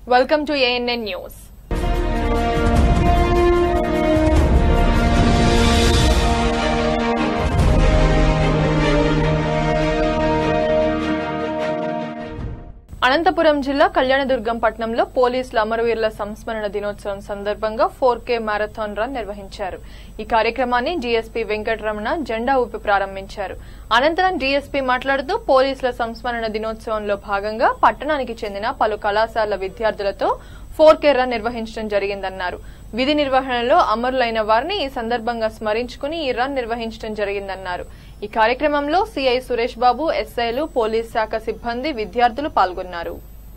welcome to ANN news Anantapur జిల్లా కళ్యాణదుర్గం పట్టణంలో పోలీసుల అమరవీరుల సంస్మరణ దినోత్సవం సందర్భంగా ఫోర్ కే మ్యారథాన్ రన్ నిర్వహించారు ఈ కార్యక్రమాన్ని డీఎస్పీ వెంకటరమణ జెండా ఊపి ప్రారంభించారు అనంతరం డీఎస్పీ మాట్లాడుతూ పోలీసుల సంస్మరణ దినోత్సవంలో భాగంగా పట్టణానికి చెందిన పలు కళాశాలల విద్యార్థులతో ఫోర్ కే రన్ నిర్వహించడం జరిగిందన్నారు విధి నిర్వహణలో అమరులైన వారిని ఈ సందర్భంగా స్మరించుకుని ఈ రన్ నిర్వహించడం జరిగిందన్నారు ఈ కార్యక్రమంలో సీఐ సురేష్ బాబు ఎస్ఐలు పోలీస్ శాఖ సిబ్బంది విద్యార్థులు పాల్గొన్నారు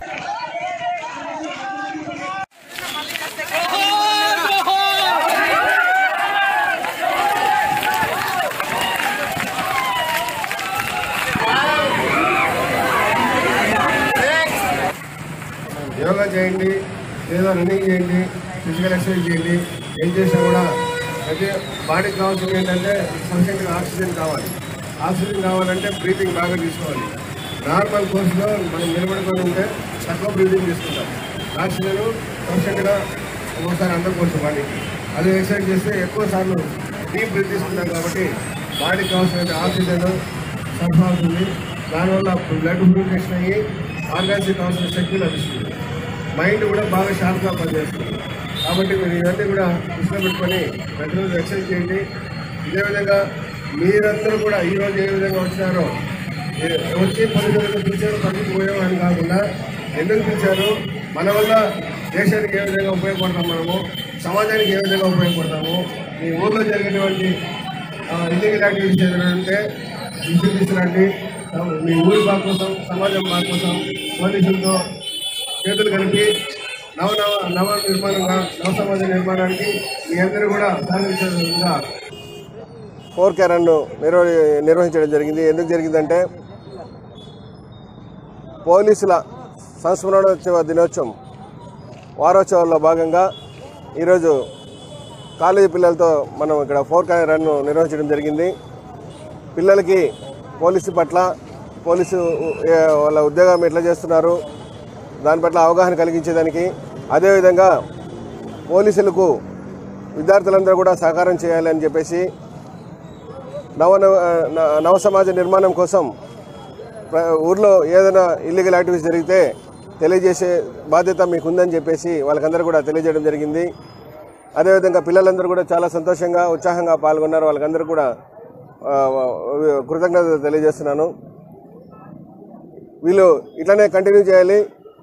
యోగా చేయండి లేదా రన్నింగ్ చేయండి ఫిజికల్ ఎక్సర్సైజ్ చేయండి ఏం చేసినా కూడా ప్రతి బాడీకి కావాల్సింది ఏంటంటే సఫిషియెంట్గా ఆక్సిజన్ కావాలి ఆక్సిజన్ కావాలంటే బ్రీతింగ్ బాగా తీసుకోవాలి నార్మల్ కోర్సులో మనం నిలబడుకొని ఉంటే తక్కువ బ్రీతింగ్ తీసుకుంటాం ఆక్సిజన్ సఫిషియెంట్గా ఒక్కోసారి అందకపోవచ్చు బాడీకి అదే ఎక్సర్సైజ్ చేస్తే ఎక్కువ సార్లు డీప్ బ్రీత్ తీసుకుంటాం కాబట్టి బాడీకి కావాల్సిన ఆక్సిజన్ సరఫరా అవుతుంది దానివల్ల బ్లడ్ ప్యూరిఫికేషన్ అయ్యి ఆర్గాన్స్కి కావాల్సిన శక్తి లభిస్తుంది మైండ్ కూడా బాగా షార్ప్గా పనిచేస్తుంది కాబట్టి మీరు ఇవన్నీ కూడా దృష్టిలో పెట్టుకొని ప్రతిరోజు ఎక్సర్సైజ్ చేయండి ఇదే విధంగా మీరందరూ కూడా ఈ రోజు ఏ విధంగా వచ్చినారో ఏ- వచ్చి పనులకు పిలిచారు పనులకు పోయాం అని కాకుండా ఎందుకు పిలిచారు మన వల్ల దేశానికి ఏ విధంగా ఉపయోగపడతాం మనము సమాజానికి ఏ విధంగా ఉపయోగపడతాము మీ ఊర్లో జరిగేటువంటి ఇల్లీగల్ యాక్టివిటీస్ ఏదైనా ఉంటే ఇంటికి తీసుకురండి మీ ఊరి బాగు కోసం సమాజం బాగు కోసం పోలీసులతో చేతులు కలిపి నవ నవ నవ నిర్మాణంగా నవ సమాజ నిర్మాణానికి మీ అందరూ కూడా సహకరించే విధంగా ఫోర్ క్యారన్ను నిర్వ నిర్వహించడం జరిగింది ఎందుకు జరిగిందంటే పోలీసుల సంస్మరణోత్సవ దినోత్సవం వారోత్సవాల్లో భాగంగా ఈరోజు కాలేజీ పిల్లలతో మనం ఇక్కడ ఫోర్ క్యారన్ రన్ను నిర్వహించడం జరిగింది పిల్లలకి పోలీసు పట్ల పోలీసు ఏ, వాళ్ళ ఉద్యోగం ఎట్లా చేస్తున్నారు దాని పట్ల అవగాహన కలిగించేదానికి అదేవిధంగా పోలీసులకు విద్యార్థులందరూ కూడా సహకారం చేయాలని చెప్పేసి నవ నవ నవ సమాజ నిర్మాణం కోసం ప్ర- ఊర్లో ఏదైనా ఇల్లీగల్ యాక్టివిటీస్ జరిగితే తెలియజేసే బాధ్యత మీకు ఉందని చెప్పేసి వాళ్ళకందరూ కూడా తెలియజేయడం జరిగింది అదేవిధంగా పిల్లలందరూ కూడా చాలా సంతోషంగా ఉత్సాహంగా పాల్గొన్నారు వాళ్ళకందరూ కూడా ఆ, కృతజ్ఞతలు తెలియజేస్తున్నాను వీళ్ళు ఇట్లనే కంటిన్యూ చేయాలి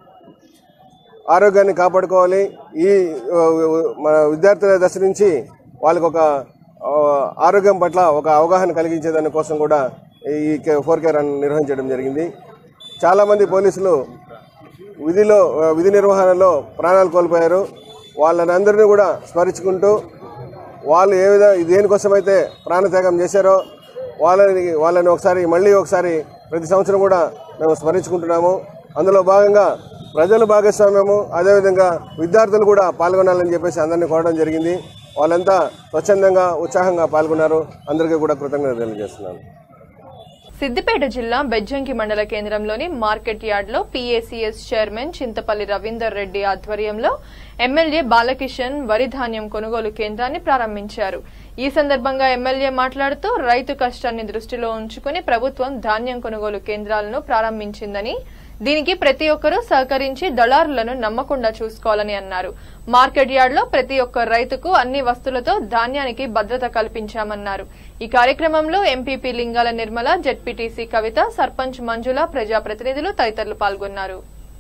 ఆరోగ్యాన్ని కాపాడుకోవాలి ఈ ఆ, మన విద్యార్థుల దశ నుంచి వాళ్ళకి ఒక ఆ, ఆరోగ్యం పట్ల ఒక అవగాహన కలిగించేదాని కోసం కూడా ఈ ఫోర్ కే రన్ నిర్వహించడం జరిగింది చాలామంది పోలీసులు విధిలో ఆ, విధి నిర్వహణలో ప్రాణాలు కోల్పోయారు వాళ్ళని అందరినీ కూడా స్మరించుకుంటూ వాళ్ళు ఏ విధంగా దేనికోసమైతే ప్రాణత్యాగం చేశారో వాళ్ళని వాళ్ళని ఒకసారి మళ్ళీ ఒకసారి ప్రతి సంవత్సరం కూడా మేము స్మరించుకుంటున్నాము అందులో భాగంగా ప్రజల భాగస్వామ్యము అదేవిధంగా విద్యార్థులు కూడా పాల్గొనాలని చెప్పేసి అందరినీ కోరడం జరిగింది వాళ్ళంతా స్వచ్ఛందంగా ఉత్సాహంగా పాల్గొన్నారు అందరికీ కూడా కృతజ్ఞతలు తెలియజేస్తున్నాను సిద్దిపేట జిల్లా బెజ్జంకి మండల కేంద్రంలోని మార్కెట్ యార్డ్లో పీఏసీఎస్ చైర్మన్ చింతపల్లి రవీందర్ రెడ్డి ఆధ్వర్యంలో ఎమ్మెల్యే బాలకిషన్ వరి ధాన్యం కొనుగోలు కేంద్రాన్ని ప్రారంభించారు ఈ సందర్భంగా ఎమ్మెల్యే మాట్లాడుతూ రైతు కష్టాన్ని దృష్టిలో ఉంచుకుని ప్రభుత్వం ధాన్యం కొనుగోలు కేంద్రాలను ప్రారంభించిందని దీనికి ప్రతి ఒక్కరూ సహకరించి దళారులను నమ్మకుండా చూసుకోవాలని అన్నారు మార్కెట్ యార్డ్లో ప్రతి ఒక్క రైతుకు అన్ని వస్తువులతో ధాన్యానికి భద్రత కల్పించామన్నారు ఈ కార్యక్రమంలో ఎంపీపీ లింగాల నిర్మల జెడ్పీటీసీ కవిత సర్పంచ్ మంజుల ప్రజాప్రతినిధులు తదితరులు పాల్గొన్నారు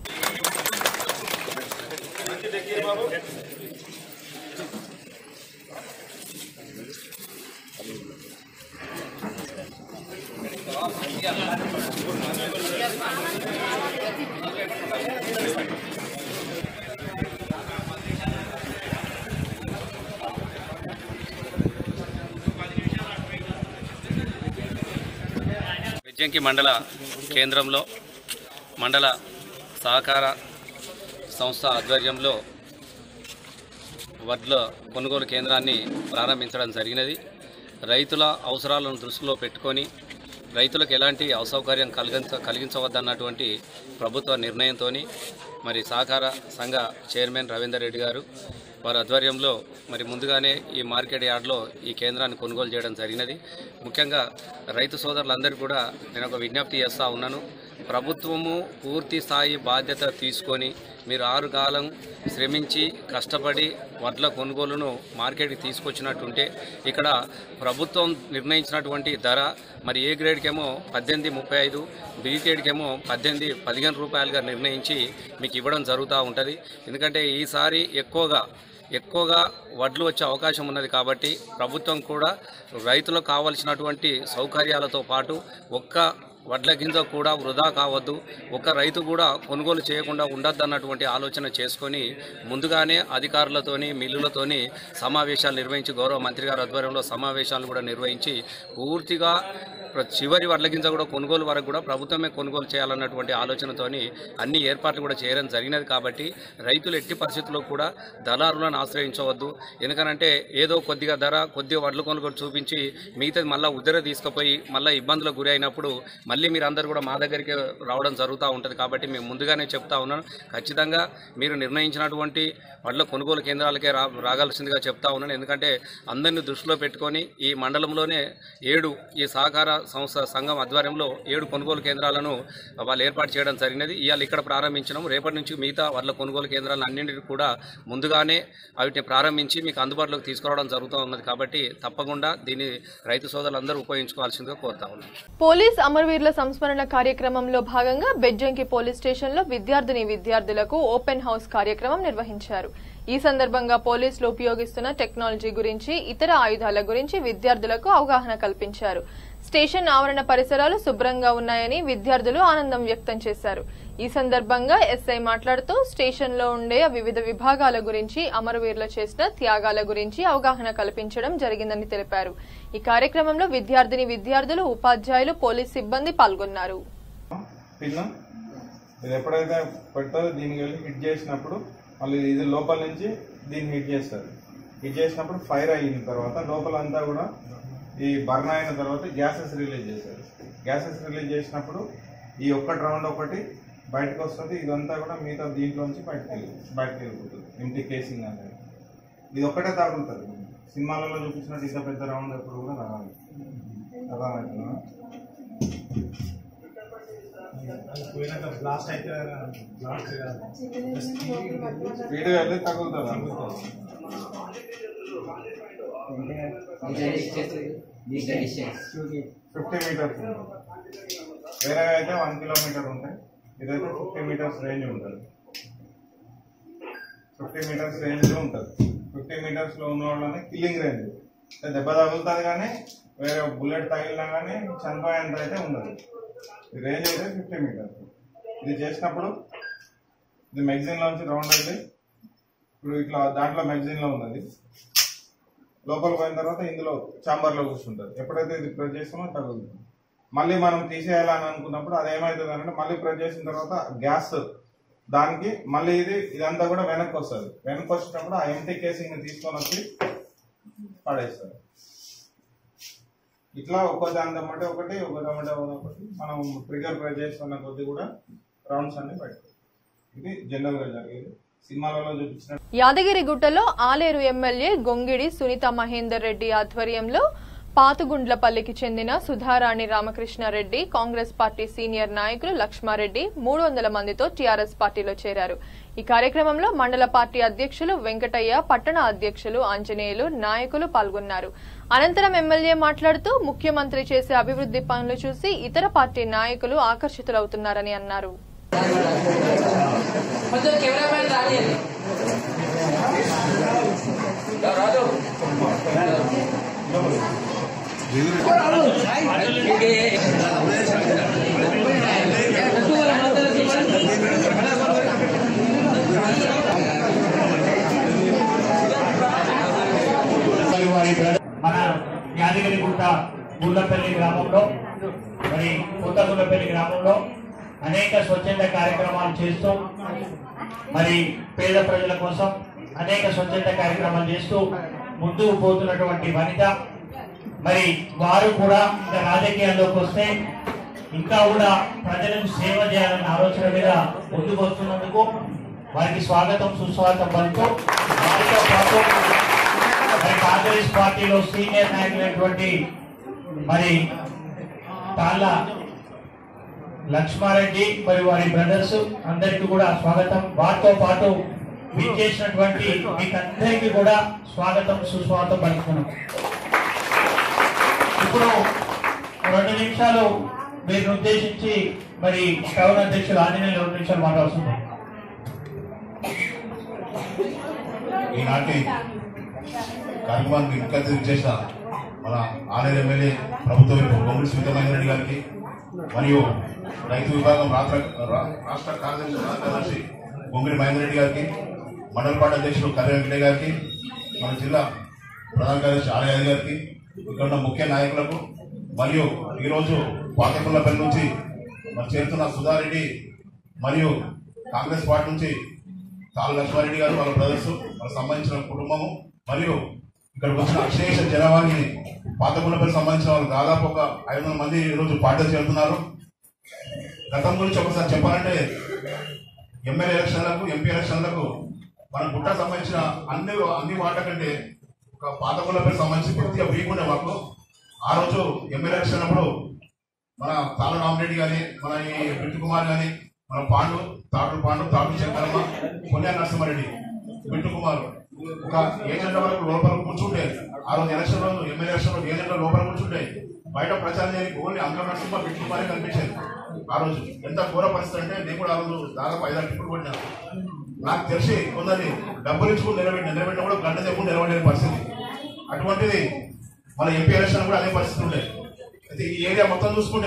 విజ్ఞంకి మండల కేంద్రంలో మండల సహకార సంస్థ ఆధ్వర్యంలో వడ్ల కొనుగోలు కేంద్రాన్ని ప్రారంభించడం జరిగినది రైతుల అవసరాలను దృష్టిలో పెట్టుకొని రైతులకు ఎలాంటి అసౌకర్యం కలిగించ కలిగించవద్దన్నటువంటి ప్రభుత్వ నిర్ణయంతో మరి సహకార సంఘ చైర్మన్ రవీందర్ రెడ్డి గారు వారి ఆధ్వర్యంలో మరి ముందుగానే ఈ మార్కెట్ యార్డ్లో ఈ కేంద్రాన్ని కొనుగోలు చేయడం జరిగినది ముఖ్యంగా రైతు సోదరులందరికీ కూడా నేను ఒక విజ్ఞప్తి చేస్తూ ఉన్నాను ప్రభుత్వము పూర్తి స్థాయి బాధ్యత తీసుకొని మీరు ఆరు కాలం శ్రమించి కష్టపడి వడ్ల కొనుగోలును మార్కెట్కి తీసుకొచ్చినట్టుంటే ఇక్కడ ప్రభుత్వం నిర్ణయించినటువంటి ధర మరి ఏ గ్రేడ్కేమో పద్దెనిమిది ముప్పై ఐదు బి గ్రేడ్కేమో పద్దెనిమిది పదిహేను రూపాయలుగా నిర్ణయించి మీకు ఇవ్వడం జరుగుతూ ఉంటుంది ఎందుకంటే ఈసారి ఎక్కువగా ఎక్కువగా వడ్లు వచ్చే అవకాశం ఉన్నది కాబట్టి ప్రభుత్వం కూడా రైతులకు కావలసినటువంటి సౌకర్యాలతో పాటు ఒక్క వడ్ల గింజ కూడా వృధా కావద్దు ఒక్క రైతు కూడా కొనుగోలు చేయకుండా ఉండద్దు అన్నటువంటి ఆలోచన చేసుకొని ముందుగానే అధికారులతోని మిల్లులతోని సమావేశాలు నిర్వహించి గౌరవ మంత్రి గారి ఆధ్వర్యంలో సమావేశాలు కూడా నిర్వహించి పూర్తిగా ప్ర- చివరి వడ్ల గింజ కూడా కొనుగోలు వరకు కూడా ప్రభుత్వమే కొనుగోలు చేయాలన్నటువంటి ఆలోచనతోని అన్ని ఏర్పాట్లు కూడా చేయడం జరిగినది కాబట్టి రైతులు ఎట్టి పరిస్థితుల్లో కూడా దళారులను ఆశ్రయించవద్దు ఎందుకనంటే ఏదో కొద్దిగా ధర కొద్దిగా వడ్లు కొనుగోలు చూపించి మిగతాది మళ్ళీ ఉద్దర తీసుకుపోయి మళ్ళీ ఇబ్బందులకు గురి అయినప్పుడు మళ్ళీ మీరు అందరు కూడా మా దగ్గరికి రావడం జరుగుతూ ఉంటుంది కాబట్టి మేము ముందుగానే చెప్తా ఉన్నాను ఖచ్చితంగా మీరు నిర్ణయించినటువంటి వడ్ల కొనుగోలు కేంద్రాలకే రా రాగాల్సిందిగా చెప్తా ఉన్నాను ఎందుకంటే అందరినీ దృష్టిలో పెట్టుకొని ఈ మండలంలోనే ఏడు ఈ సహకార సంస్థ సంఘం ఆధ్వర్యంలో ఏడు కొనుగోలు కేంద్రాలను వాళ్ళు ఏర్పాటు చేయడం జరిగినది ఇవాళ ఇక్కడ ప్రారంభించడం రేపటి నుంచి మిగతా వడ్ల కొనుగోలు కేంద్రాలను అన్నింటినీ కూడా ముందుగానే వాటిని ప్రారంభించి మీకు అందుబాటులోకి తీసుకురావడం జరుగుతూ ఉన్నది కాబట్టి తప్పకుండా దీన్ని రైతు సోదరులందరూ ఉపయోగించుకోవాల్సిందిగా కోరుతా ఉన్నాను పోలీస్ అమరవీరుల సంస్మరణ కార్యక్రమంలో భాగంగా బెజ్జంకి పోలీస్ స్టేషన్లో విద్యార్థిని విద్యార్థులకు ఓపెన్ హౌస్ కార్యక్రమం నిర్వహించారు ఈ సందర్భంగా పోలీసులు ఉపయోగిస్తున్న టెక్నాలజీ గురించి ఇతర ఆయుధాల గురించి విద్యార్థులకు అవగాహన కల్పించారు స్టేషన్ ఆవరణ పరిసరాలు శుభ్రంగా ఉన్నాయని విద్యార్థులు ఆనందం వ్యక్తం చేశారు ఈ సందర్భంగా ఎస్ఐ మాట్లాడుతూ స్టేషన్లో ఉండే వివిధ విభాగాల గురించి అమరవీరులు చేసిన త్యాగాల గురించి అవగాహన కల్పించడం జరిగిందని తెలిపారు ఈ కార్యక్రమంలో విద్యార్థిని విద్యార్థులు ఉపాధ్యాయులు పోలీస్ సిబ్బంది పాల్గొన్నారు పిన్ ఇది ఎప్పుడైతే పెడతారో దీనికి వెళ్ళి హిట్ చేసినప్పుడు మళ్ళీ ఇది లోపల నుంచి దీన్ని హిట్ చేస్తారు హిట్ చేసినప్పుడు ఫైర్ అయిన తర్వాత లోపల అంతా కూడా ఈ బర్న్ అయిన తర్వాత గ్యాసెస్ రిలీజ్ చేశారు గ్యాసెస్ రిలీజ్ చేసినప్పుడు ఈ ఒక్కటి రౌండ్ ఒకటి బయటకు వస్తుంది ఇదంతా కూడా మిగతా దీంట్లోంచి బయటకు వెళ్ళి బయటకు వెళ్ళిపోతుంది ఇంటి కేసింగ్ అనేది ఇది ఒక్కటే తగులుతుంది సినిమాలలో చూపించినట్టు ఇంత పెద్ద రౌండ్ ఎప్పుడు కూడా రావాలి అర్థమవుతుందా బ్లాస్ట్ అయితే బ్లాస్ట్ స్పీడ్గా వెళ్ళి తగులుతుంది ఫిఫ్టీ మీటర్స్ వేరే అయితే వన్ కిలోమీటర్ ఉంటాయి ఇదైతే ఫిఫ్టీ మీటర్స్ రేంజ్ ఉంటుంది ఫిఫ్టీ మీటర్స్ రేంజ్ ఉంటుంది ఫిఫ్టీ మీటర్స్ లో ఉన్న వాళ్ళని కిల్లింగ్ రేంజ్ దెబ్బ తగులుతుంది కానీ వేరే బుల్లెట్ తగిలినా కానీ చనిపోయేంత అయితే ఉండదు ఈ రేంజ్ అయితే ఫిఫ్టీ మీటర్స్ ఇది చేసినప్పుడు ఇది magazine లోంచి రౌండ్ అయితే ఇప్పుడు ఇట్లా దాంట్లో magazine లో ఉన్నది లోపల పోయిన తర్వాత ఇందులో చాంబర్ లో కూర్చుంటుంది ఎప్పుడైతే ఇది ప్రెస్ చేస్తామో తగులుతుంది మళ్ళీ మనం తీసేయాలని అనుకున్నప్పుడు అది ఏమవుతుంది అంటే మళ్ళీ ప్రెస్ చేసిన తర్వాత గ్యాస్ దానికి మళ్ళీ ఇది ఇదంతా కూడా వెనక్కి వస్తుంది వెనక్కి వచ్చినప్పుడు ఆ ఎంటీ కేసింగ్ ని తీసుకొని వచ్చి పడేస్తారు ఇట్లా ఒక్కో దాని దమ్మటే ఒకటి ఒక దమ్మటే ఒకటి మనం ట్రిగర్ ప్రెస్ చేస్తున్న కొద్ది కూడా రౌండ్స్ అన్ని బయటకు ఇది జనరల్ గా జరిగేది సినిమాలలో చూపించిన యాదగిరిగుట్టలో ఆలేరు ఎమ్మెల్యే గొంగిడి సునీత మహేందర్ రెడ్డి ఆధ్వర్యంలో పాతుగుండ్లపల్లికి చెందిన Sudharani Ramakrishna Reddy Congress party senior నాయకులు లక్ష్మారెడ్డి మూడు వందల మందితో టీఆర్ఎస్ పార్టీలో చేరారు ఈ కార్యక్రమంలో మండల పార్టీ అధ్యక్షులు వెంకటయ్య పట్టణ అధ్యక్షులు ఆంజనేయులు నాయకులు పాల్గొన్నారు అనంతరం ఎమ్మెల్యే మాట్లాడుతూ ముఖ్యమంత్రి చేసే అభివృద్ధి పనులు చూసి ఇతర పార్టీ నాయకులు ఆకర్షితులవుతున్నారని అన్నారు కొంచెం కెమెరామ్యాన్ రాలేదు వారి మన యాదగిరిగుట్ట గుళ్ళపల్లి గ్రామంలో మరి కొత్త గుళ్ళపల్లి గ్రామంలో అనేక స్వచ్ఛంద కార్యక్రమాలు చేస్తూ మరి పేద ప్రజల కోసం అనేక స్వచ్ఛంద కార్యక్రమాలు చేస్తూ ముందుకు పోతున్నటువంటి వనిత మరి వారు కూడా ఇంకా రాజకీయాల్లోకి వస్తే ఇంకా కూడా ప్రజలకు సేవ చేయాలనే ఆలోచన మీద ముందుకు వస్తున్నందుకు వారికి స్వాగతం సుస్వాగతం పలుకుతూ వారితో పాటు మరి కాంగ్రెస్ పార్టీలో సీనియర్ నాయకులైనటువంటి మరి తాళ్ళ లక్ష్మారెడ్డి మరియు వారి బ్రదర్స్ అందరికీ కూడా స్వాగతం వారితో పాటు విచ్చేసినటువంటి మీకందరికీ కూడా స్వాగతం సుస్వాగతం పలుకుతున్నాం ఇప్పుడు రెండు నిమిషాలు మీరు ఉద్దేశించి మరి టౌన్ అధ్యక్షులు ఆంజనేయులు రెండు నిమిషాలు మాట్లాడుతున్నారు ఈనాటి కార్యక్రమానికి ముఖ్య అతిథి చేసిన మన ఆలేరు ఎమ్మెల్యే ప్రభుత్వ వైపు బొమ్మడి సుమితమైన రెడ్డి గారికి మరియు రైతు విభాగం రాష్ట్ర రా- రాష్ట్ర కార్యదర్శి ప్రధాన కార్యదర్శి బొమ్మిడి మహేందర్ రెడ్డి గారికి మండల పార్టీ అధ్యక్షుడు కర్ర వెంకటయ్య గారికి మన జిల్లా ప్రధాన కార్యదర్శి ఆలయాది గారికి ఇక్కడ ఉన్న ముఖ్య నాయకులకు మరియు ఈరోజు పాతకుల్లపల్లి నుంచి మరి చేరుతున్న సుధారెడ్డి మరియు కాంగ్రెస్ పార్టీ నుంచి తాళ్ళ లక్ష్మారెడ్డి గారు వాళ్ళ బ్రదర్స్ వాళ్ళకి సంబంధించిన కుటుంబము మరియు ఇక్కడికి వచ్చిన అక్షేష జనవాణి పాతకుండపల్లి సంబంధించిన వాళ్ళు దాదాపు ఒక ఐదు వందల మంది ఈరోజు పార్టీలు చేరుతున్నారు గతం గురించి ఒకసారి చెప్పాలంటే ఎమ్మెల్యే ఎలక్షన్లకు ఎంపీ ఎలక్షన్లకు మన గుట్ట సంబంధించిన అన్ని అన్ని వార్డుల కంటే ఒక పాతకుండపల్లి సంబంధించి కొద్దిగా వీక్ ఉండే మాకు ఆ రోజు ఎమ్మెల్యే ఎలక్షన్ అప్పుడు మన తాళ రామరెడ్డి గాని మన ఈ బిట్టు కుమార్ గాని మన పాండు తాడు పాండు తాడు శంకరమ్మ కొన్యా నరసింహారెడ్డి బిట్టు కుమార్ ఒక ఏజెంట్ల వరకు లోపల కూర్చుంటే ఆ రోజు ఎలక్షన్ రోజు ఎమ్మెల్యే ఎలక్షన్ రోజు ఏజెంట్ల లోపల కూర్చుంటే బయట ప్రచారం చేయడానికి ఓన్లీ అంకర నరసింహ బిట్టు కుమారే కనిపించేది ఆ రోజు ఎంత ఘోర పరిస్థితి అంటే నేను కూడా ఆ రోజు దాదాపు ఐదారు టిప్పులు కొట్టినాను నాకు తెలిసి కొందరిని డబ్బులు ఇచ్చుకుని నిలబెట్టి నిలబెట్టిన కూడా గంట చెప్పు నిలబడలేని పరిస్థితి అటువంటిది మన ఎంపీ ఎలక్షన్ కూడా అదే పరిస్థితి ఉండే అయితే ఈ ఏరియా మొత్తం చూసుకుంటే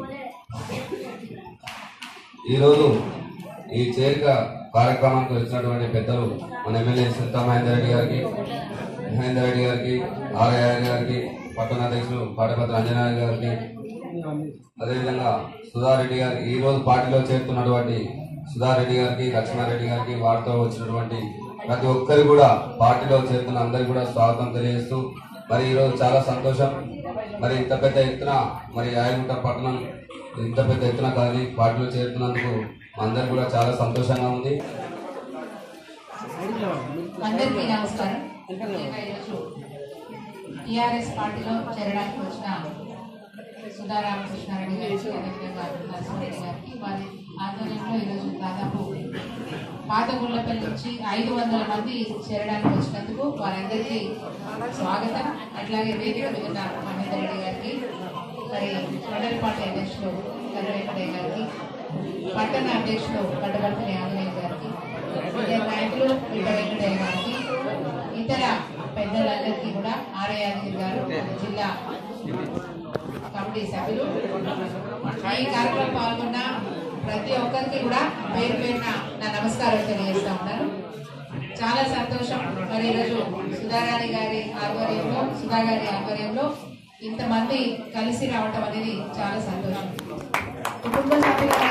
ఈరోజు ఈ చేరిక కార్యక్రమానికి వచ్చినటువంటి పెద్దలు మన ఎమ్మెల్యే సింతా మహేందర్ రెడ్డి గారికి మహేందర్ రెడ్డి గారికి ఆర్ఐ గారికి పట్టణ అధ్యక్షులు పాటపత్ర అంజనాయ గారికి అదేవిధంగా సుధారెడ్డి గారికి ఈ రోజు పార్టీలో చేరుతున్నటువంటి సుధారెడ్డి గారికి లక్ష్మారెడ్డి గారికి వారితో వచ్చినటువంటి ప్రతి ఒక్కరు కూడా పార్టీలో చేరుతున్న అందరికి కూడా స్వాగతం తెలియజేస్తూ మరి ఈ రోజు చాలా సంతోషం మరి ఇంత పెద్ద ఎత్తున మరి రాయగుంట పట్టణం ఇంత పెద్ద ఎత్తున కానీ పార్టీలో చేరుతున్నందుకు అందరికి కూడా చాలా సంతోషంగా ఉంది అందరికీ నమస్కారం ముఖ్యంగా ఈరోజు టీఆర్ఎస్ పార్టీలో చేరడానికి వచ్చిన సుధారామకృష్ణారెడ్డి గారికి అదేవిధంగా నరసింహారెడ్డి గారికి వారి ఆధ్వర్యంలో ఈరోజు దాదాపు పాత గుళ్ళపల్లి నుంచి ఐదు వందల మంది చేరడానికి వచ్చినందుకు వారందరికీ స్వాగతం అట్లాగే వేదిక మీద ఉన్న మహేందర్ రెడ్డి గారికి మరి మండల పార్టీ అధ్యక్షులు కర్ర వెంకటయ్య గారికి పట్టణ అధ్యక్షులు గడ్డబర్తి ఆంజనేయ గారికి ఇతర నాయకులు బిడ్డ వెంకటయ్య గారికి ఇతర పెద్దలందరికీ కూడా ఆర్ఐ యాదగిరి గారు మన జిల్లా కమిటీ సభ్యులు ఈ కార్యక్రమం పాల్గొన్న ప్రతి ఒక్కరికి కూడా పేరు పేరున నా నమస్కారం తెలియజేస్తా ఉన్నాను చాలా సంతోషం మరి ఈరోజు సుధారాణి గారి ఆధ్వర్యంలో సుధా గారి ఆధ్వర్యంలో ఇంతమంది కలిసి రావటం అనేది చాలా సంతోషం కుటుంబ సభ్యులు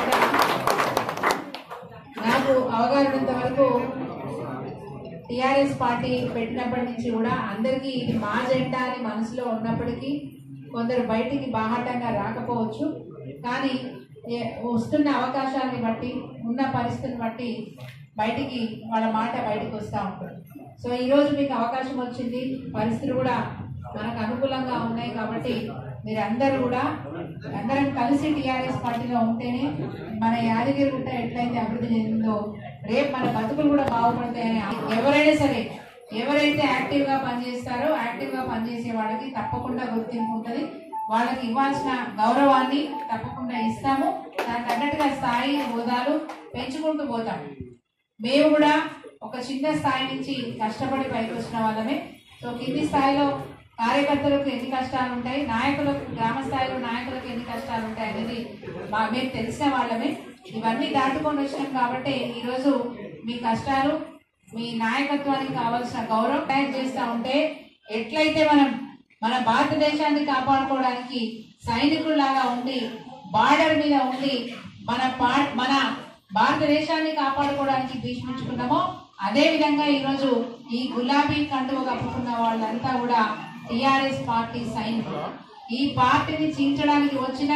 నాకు అవగాహనంత వరకు టిఆర్ఎస్ పార్టీ పెట్టినప్పటి నుంచి కూడా అందరికీ ఇది మా జెండా అని మనసులో ఉన్నప్పటికీ కొందరు బయటికి బాహాటంగా రాకపోవచ్చు కానీ ఏ- వస్తున్న అవకాశాన్ని బట్టి ఉన్న పరిస్థితిని బట్టి బయటికి వాళ్ళ మాట బయటికి వస్తూ ఉంటుంది సో ఈరోజు మీకు అవకాశం వచ్చింది పరిస్థితులు కూడా మనకు అనుకూలంగా ఉన్నాయి కాబట్టి మీరందరూ కూడా అందరం కలిసి టీఆర్ఎస్ పార్టీలో ఉంటేనే మన యాదగిరి గుట్ట ఎట్లయితే అభివృద్ధి చెందిందో రేపు మన బతుకులు కూడా బాగుపడతాయని ఎవరైనా సరే ఎవరైతే యాక్టివ్ గా పనిచేస్తారో యాక్టివ్ గా పనిచేసే వాళ్ళకి తప్పకుండా గుర్తింపు ఉంటుంది వాళ్ళకి ఇవ్వాల్సిన గౌరవాన్ని తప్పకుండా ఇస్తాము దానికి తగ్గట్టుగా స్థాయి హోదాలు పెంచుకుంటూ పోతాం మేము కూడా ఒక చిన్న స్థాయి నుంచి కష్టపడి పైకి వచ్చిన వాళ్ళమే సో కింది స్థాయిలో కార్యకర్తలకు ఎన్ని కష్టాలు ఉంటాయి నాయకులకు గ్రామ స్థాయిలో నాయకులకు ఎన్ని కష్టాలు ఉంటాయి అనేది మా మేము తెలిసిన వాళ్ళమే ఇవన్నీ దాటుకొని వచ్చినాం కాబట్టి ఈరోజు మీ కష్టాలు మీ నాయకత్వానికి కావాల్సిన గౌరవం తయారు చేస్తూ ఉంటే ఎట్లయితే మనం మన భారతదేశాన్ని కాపాడుకోవడానికి సైనికుల్లాగా ఉండి బార్డర్ మీద ఉండి మన పా మన భారతదేశాన్ని కాపాడుకోవడానికి భీష్మించుకున్నామో అదే విధంగా ఈరోజు ఈ గులాబీ కండువ కప్పుకున్న వాళ్ళంతా కూడా టిఆర్ఎస్ పార్టీ సైనికులు ఈ పార్టీని చీల్చడానికి వచ్చిన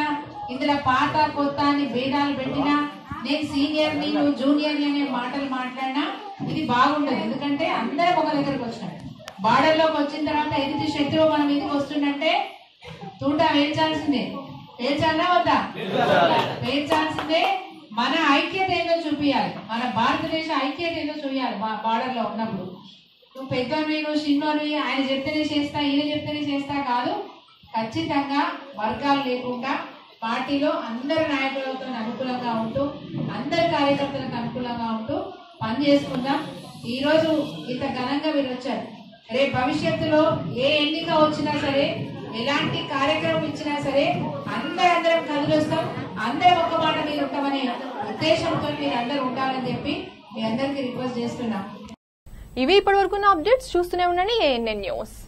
ఇందులో పాత కొత్త అని భేదాలు పెట్టినా నేను సీనియర్ ని నువ్వు జూనియర్ ని అనే మాటలు మాట్లాడినా ఇది బాగుండదు ఎందుకంటే అందరం ఒక దగ్గరకు వచ్చినాం బార్డర్లోకి వచ్చిన తర్వాత ఎదుటి శత్రువు మన మీదకి వస్తుందంటే తూట వేల్చాల్సిందే వేల్చాలా వద్దా వేల్చాల్సిందే మన ఐక్యత ఏదో చూపించాలి మన భారతదేశ ఐక్యత ఏదో చూపించాలి బార్డర్ లో ఉన్నప్పుడు నువ్వు పెద్దవి నువ్వు చిన్నోని ఆయన చెప్తేనే చేస్తా ఈయన చెప్తేనే చేస్తా కాదు ఖచ్చితంగా వర్గాలు లేకుండా పార్టీలో అందరి నాయకులతో అనుకూలంగా ఉంటూ అందరి కార్యకర్తలకు అనుకూలంగా ఉంటూ పని చేసుకుందాం ఈ రోజు ఇంత ఘనంగా మీరు వచ్చారు రేపు భవిష్యత్తులో ఏ ఎన్నిక వచ్చినా సరే ఎలాంటి కార్యక్రమం ఇచ్చినా సరే అందరం కదిలొస్తాం అందరం ఒక మాట మీద ఉంటామనే ఉద్దేశంతో మీరు అందరూ ఉండాలని చెప్పి మీ అందరికీ రిక్వెస్ట్ చేస్తున్నాం ఇవి ఇప్పటివరకున్న అప్డేట్స్ చూస్తూనే ఉండండి ఏఎన్ఎన్ న్యూస్